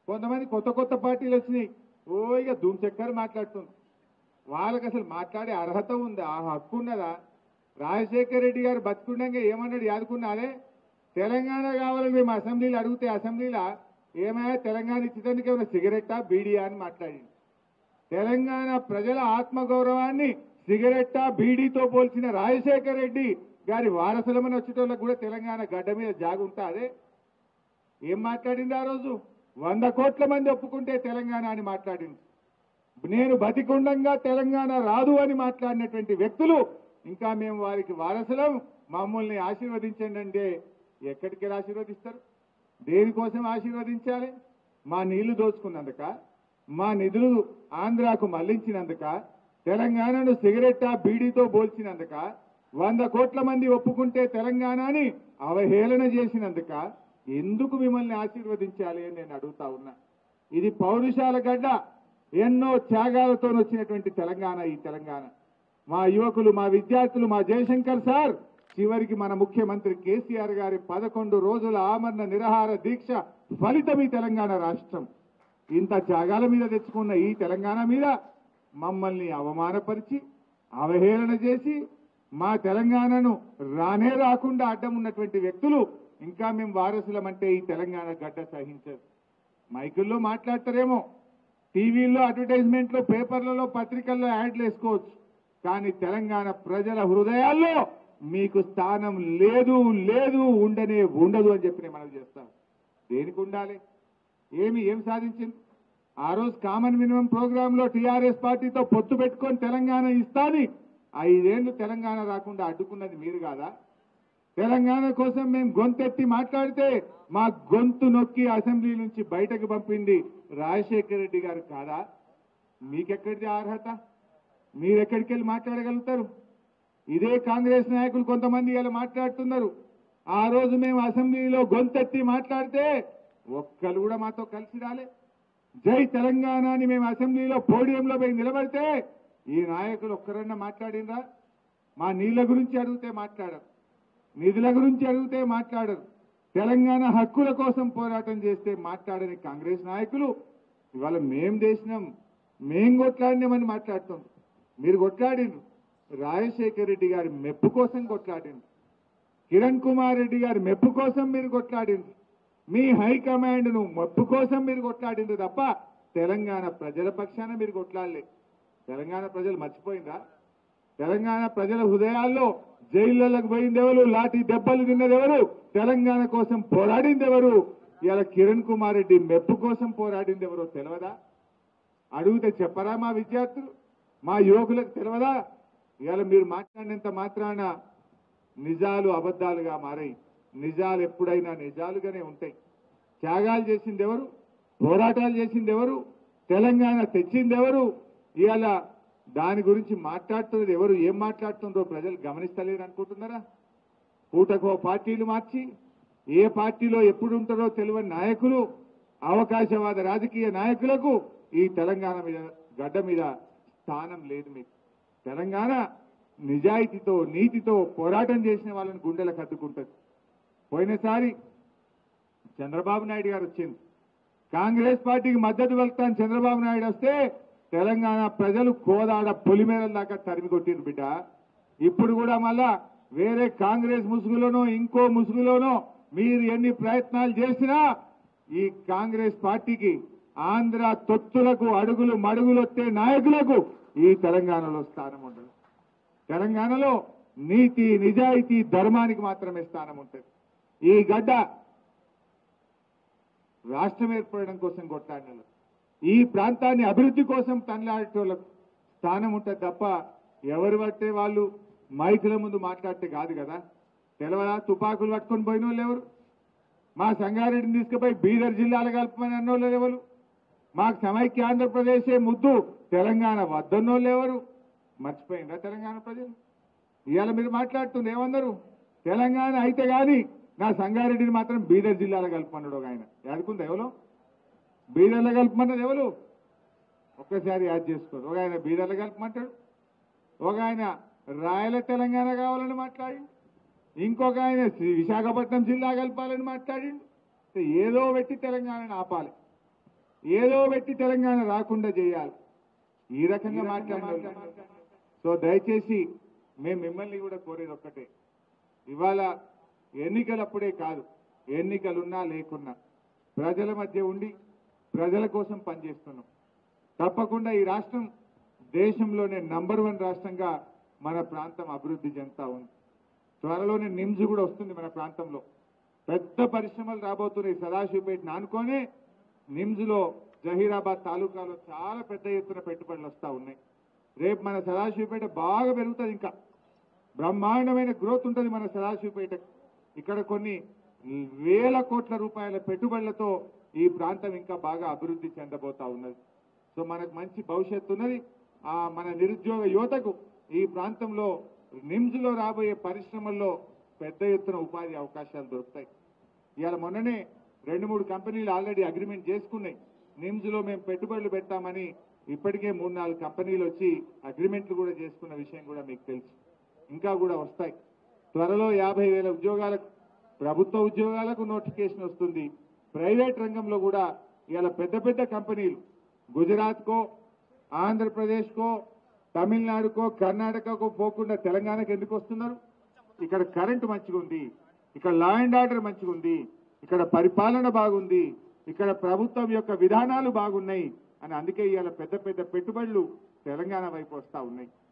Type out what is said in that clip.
కొంతమంది కొత్త కొత్త పార్టీలు వచ్చినాయి ఓ ఇక ధూమ్ చక్కర్ మాట్లాడుతుంది వాళ్ళకి అసలు మాట్లాడే అర్హత ఉందా ఆ హక్కు ఉన్నదా రాజశేఖర రెడ్డి గారు బతుకుండగా ఏమన్నాడు యాదుకున్నారే తెలంగాణ కావాలని మేము అసెంబ్లీలో అడిగితే అసెంబ్లీలో ఏమైనా తెలంగాణ ఇచ్చేందుకు ఏమైనా సిగరెట్టా బీడియా అని మాట్లాడింది తెలంగాణ ప్రజల ఆత్మగౌరవాన్ని సిగరెట్టా బీడీతో పోల్చిన రాజశేఖర రెడ్డి గారి వారసులమని వచ్చేటోళ్ళకి కూడా తెలంగాణ గడ్డ మీద జాగుంటా అదే ఏం మాట్లాడింది ఆ రోజు వంద కోట్ల మంది ఒప్పుకుంటే తెలంగాణ అని మాట్లాడింది నేను బతికుండంగా తెలంగాణ రాదు అని మాట్లాడినటువంటి వ్యక్తులు ఇంకా మేము వారికి వారసులం మమ్మల్ని ఆశీర్వదించండి అంటే ఎక్కడికి వెళ్ళి ఆశీర్వదిస్తారు దేనికోసం ఆశీర్వదించాలి మా నీళ్లు దోచుకున్నందుక మా నిధులు ఆంధ్రాకు మళ్లించినందుక తెలంగాణను సిగరెట్టా బీడీతో పోల్చినందుక వంద కోట్ల మంది ఒప్పుకుంటే తెలంగాణని అవహేళన చేసినందుక ఎందుకు మిమ్మల్ని ఆశీర్వదించాలి అని నేను అడుగుతా ఉన్నా ఇది పౌరుషాల గడ్డ ఎన్నో త్యాగాలతో వచ్చినటువంటి తెలంగాణ ఈ తెలంగాణ మా యువకులు మా విద్యార్థులు మా జయశంకర్ సార్ చివరికి మన ముఖ్యమంత్రి కేసీఆర్ గారి పదకొండు రోజుల ఆమరణ నిరహార దీక్ష ఫలితం ఈ తెలంగాణ రాష్ట్రం ఇంత త్యాగాల మీద తెచ్చుకున్న ఈ తెలంగాణ మీద మమ్మల్ని అవమానపరిచి అవహేళన చేసి మా తెలంగాణను రానే రాకుండా అడ్డం ఉన్నటువంటి వ్యక్తులు ఇంకా మేము వారసులమంటే ఈ తెలంగాణ గడ్డ సహించదు మైకుల్లో మాట్లాడతారేమో టీవీల్లో అడ్వర్టైజ్మెంట్లో పేపర్లలో పత్రికల్లో యాడ్లు వేసుకోవచ్చు కానీ తెలంగాణ ప్రజల హృదయాల్లో మీకు స్థానం లేదు లేదు ఉండనే ఉండదు అని చెప్పి నేను మనం చేస్తాం దేనికి ఉండాలి ఏమి ఏం సాధించింది ఆ రోజు కామన్ మినిమం ప్రోగ్రామ్ లో టీఆర్ఎస్ పార్టీతో పొత్తు పెట్టుకొని తెలంగాణ ఇస్తాని ఐదేళ్లు తెలంగాణ రాకుండా అడ్డుకున్నది మీరు కాదా తెలంగాణ కోసం మేము గొంతెత్తి మాట్లాడితే మా గొంతు నొక్కి అసెంబ్లీ నుంచి బయటకు పంపింది రాజశేఖర రెడ్డి గారు కాదా మీకెక్కడిది అర్హత మీరెక్కడికి వెళ్ళి మాట్లాడగలుగుతారు ఇదే కాంగ్రెస్ నాయకులు కొంతమంది ఇలా మాట్లాడుతున్నారు ఆ రోజు మేము అసెంబ్లీలో గొంతెత్తి మాట్లాడితే ఒక్కరు కూడా మాతో కలిసి రాలే జై తెలంగాణ అని మేము అసెంబ్లీలో పోడియంలో పోయి నిలబడితే ఈ నాయకులు ఒక్కరన్నా మాట్లాడినరా మా నీళ్ల గురించి అడిగితే మాట్లాడరు నిధుల గురించి అడిగితే మాట్లాడరు తెలంగాణ హక్కుల కోసం పోరాటం చేస్తే మాట్లాడని కాంగ్రెస్ నాయకులు ఇవాళ మేం చేసినాం మేం కొట్లాడినామని మాట్లాడుతాం మీరు కొట్లాడిండ్రు రాజశేఖర్ రెడ్డి గారి మెప్పు కోసం కొట్లాడిండ్రు కిరణ్ కుమార్ రెడ్డి గారి మెప్పు కోసం మీరు కొట్లాడిండ్రు మీ హైకమాండ్ ను మెప్పు కోసం మీరు కొట్లాడిండ్రు తప్ప తెలంగాణ ప్రజల పక్షాన మీరు కొట్లాడలే తెలంగాణ ప్రజలు మర్చిపోయిందా తెలంగాణ ప్రజల హృదయాల్లో జైళ్ళకు పోయింది ఎవరు లాఠీ దెబ్బలు తిన్నది ఎవరు తెలంగాణ కోసం పోరాడింది ఎవరు ఇలా కిరణ్ కుమార్ రెడ్డి మెప్పు కోసం పోరాడింది ఎవరో తెలియదా అడిగితే చెప్పరా మా విద్యార్థులు మా యువకులకు తెలియదా ఇవాళ మీరు మాట్లాడినంత మాత్రాన నిజాలు అబద్ధాలుగా మారాయి నిజాలు ఎప్పుడైనా నిజాలుగానే ఉంటాయి త్యాగాలు చేసింది ఎవరు పోరాటాలు చేసింది ఎవరు తెలంగాణ తెచ్చింది ఎవరు ఇవాళ దాని గురించి మాట్లాడుతున్నది ఎవరు ఏం మాట్లాడుతుందో ప్రజలు గమనిస్తలేరు అనుకుంటున్నారా పూటకో పార్టీలు మార్చి ఏ పార్టీలో ఎప్పుడు ఉంటారో తెలియని నాయకులు అవకాశవాద రాజకీయ నాయకులకు ఈ తెలంగాణ మీద గడ్డ మీద స్థానం లేదు మీకు తెలంగాణ నిజాయితీతో నీతితో పోరాటం చేసిన వాళ్ళని గుండెలకు అద్దుకుంటుంది పోయినసారి చంద్రబాబు నాయుడు గారు వచ్చింది కాంగ్రెస్ పార్టీకి మద్దతు వెళ్తాను చంద్రబాబు నాయుడు వస్తే తెలంగాణ ప్రజలు కోదాడ పొలిమేరల దాకా తరిమి కొట్టిరు బిడ్డ ఇప్పుడు కూడా మళ్ళా వేరే కాంగ్రెస్ ముసుగులోనో ఇంకో ముసుగులోనో మీరు ఎన్ని ప్రయత్నాలు చేసినా ఈ కాంగ్రెస్ పార్టీకి ఆంధ్ర తొత్తులకు అడుగులు మడుగులొత్తే నాయకులకు ఈ తెలంగాణలో స్థానం ఉండదు తెలంగాణలో నీతి నిజాయితీ ధర్మానికి మాత్రమే స్థానం ఉంటుంది ఈ గడ్డ రాష్ట్రం ఏర్పడడం కోసం కొట్లాడిన ఈ ప్రాంతాన్ని అభివృద్ధి కోసం తనలాడేటోళ్ళకు స్థానం ఉంటుంది తప్ప ఎవరు పట్టే వాళ్ళు మైకుల ముందు మాట్లాడితే కాదు కదా తెలవదా తుపాకులు పట్టుకొని పోయిన వాళ్ళు ఎవరు మా సంగారెడ్డిని తీసుకుపోయి బీదర్ జిల్లాలు కలపమని అన్నోళ్ళు ఎవరు మాకు సమైక్య ఆంధ్రప్రదేశే ముద్దు తెలంగాణ వద్దన్నోళ్ళు ఎవరు మర్చిపోయిందా తెలంగాణ ప్రజలు ఇవాళ మీరు మాట్లాడుతుంది ఏమన్నారు తెలంగాణ అయితే గాని నా సంగారెడ్డిని మాత్రం బీదర్ జిల్లాలో కలుపుమన్నాడు ఒక ఆయన ఎడుకుంది ఎవరు బీదర్లో కలుపుమన్నది ఎవరు ఒక్కసారి యాద్ చేసుకోరు ఒక ఆయన బీదర్లో కలుపుమంటాడు ఒక ఆయన రాయల తెలంగాణ కావాలని మాట్లాడి ఇంకొక ఆయన శ్రీ విశాఖపట్నం జిల్లా కలపాలని మాట్లాడిండు ఏదో పెట్టి తెలంగాణను ఆపాలి ఏదో పెట్టి తెలంగాణ రాకుండా చేయాలి ఈ రకంగా మాట్లాడిన సో దయచేసి మేము మిమ్మల్ని కూడా కోరేది ఒక్కటే ఇవాళ ఎన్నికలప్పుడే కాదు ఎన్నికలున్నా లేకున్నా ప్రజల మధ్య ఉండి ప్రజల కోసం పనిచేస్తున్నాం తప్పకుండా ఈ రాష్ట్రం దేశంలోనే నంబర్ వన్ రాష్ట్రంగా మన ప్రాంతం అభివృద్ధి చెందుతా ఉంది త్వరలోనే నిమ్స్ కూడా వస్తుంది మన ప్రాంతంలో పెద్ద పరిశ్రమలు రాబోతున్నాయి సదాశివపేటను ఆనుకొనే నిమ్స్ లో జహీరాబాద్ తాలూకాలో చాలా పెద్ద ఎత్తున పెట్టుబడులు వస్తా ఉన్నాయి రేపు మన సదాశివపేట బాగా పెరుగుతుంది ఇంకా బ్రహ్మాండమైన గ్రోత్ ఉంటుంది మన సదాశివపేట ఇక్కడ కొన్ని వేల కోట్ల రూపాయల పెట్టుబడులతో ఈ ప్రాంతం ఇంకా బాగా అభివృద్ధి చెందబోతా ఉన్నది సో మనకు మంచి భవిష్యత్తు ఉన్నది ఆ మన నిరుద్యోగ యువతకు ఈ ప్రాంతంలో నిమ్స్ లో రాబోయే పరిశ్రమల్లో పెద్ద ఎత్తున ఉపాధి అవకాశాలు దొరుకుతాయి ఇవాళ మొన్ననే రెండు మూడు కంపెనీలు ఆల్రెడీ అగ్రిమెంట్ చేసుకున్నాయి నిమ్స్ లో మేము పెట్టుబడులు పెట్టామని ఇప్పటికే మూడు నాలుగు కంపెనీలు వచ్చి అగ్రిమెంట్లు కూడా చేసుకున్న విషయం కూడా మీకు తెలుసు ఇంకా కూడా వస్తాయి త్వరలో యాభై వేల ఉద్యోగాలకు ప్రభుత్వ ఉద్యోగాలకు నోటిఫికేషన్ వస్తుంది ప్రైవేట్ రంగంలో కూడా ఇవాళ పెద్ద పెద్ద కంపెనీలు గుజరాత్కో ఆంధ్రప్రదేశ్కో తమిళనాడుకో కర్ణాటకకో పోకుండా తెలంగాణకు ఎందుకు వస్తున్నారు ఇక్కడ కరెంటు మంచిగా ఉంది ఇక్కడ లా అండ్ ఆర్డర్ మంచిగా ఉంది ఇక్కడ పరిపాలన బాగుంది ఇక్కడ ప్రభుత్వం యొక్క విధానాలు బాగున్నాయి అని అందుకే ఇవాళ పెద్ద పెద్ద పెట్టుబడులు తెలంగాణ వైపు వస్తా ఉన్నాయి